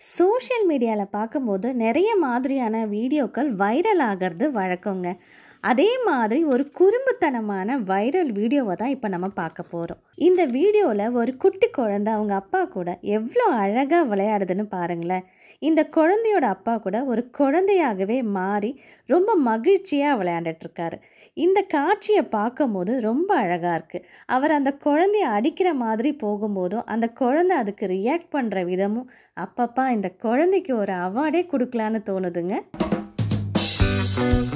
social மீடியாவில் பார்க்கும்போது நிறைய மாதிரியான வீடியோக்கள் வைரல் ஆகிறது வழக்கங்க அதே மாதிரி ஒரு குறும்புத்தனமான வைரல் வீடியோவை தான் இப்போ நம்ம பார்க்க போகிறோம் இந்த வீடியோவில் ஒரு குட்டி குழந்தை அவங்க அப்பா கூட எவ்வளோ அழகாக விளையாடுதுன்னு பாருங்களேன் இந்த குழந்தையோட அப்பா கூட ஒரு குழந்தையாகவே மாறி ரொம்ப மகிழ்ச்சியாக விளையாண்டுட்ருக்காரு இந்த காட்சியை பார்க்கும்போது ரொம்ப அழகாக இருக்குது அவர் அந்த குழந்தைய அடிக்கிற மாதிரி போகும்போதும் அந்த குழந்தை அதுக்கு ரியாக்ட் பண்ணுற விதமும் அப்பப்பா இந்த குழந்தைக்கு ஒரு அவார்டே கொடுக்கலான்னு தோணுதுங்க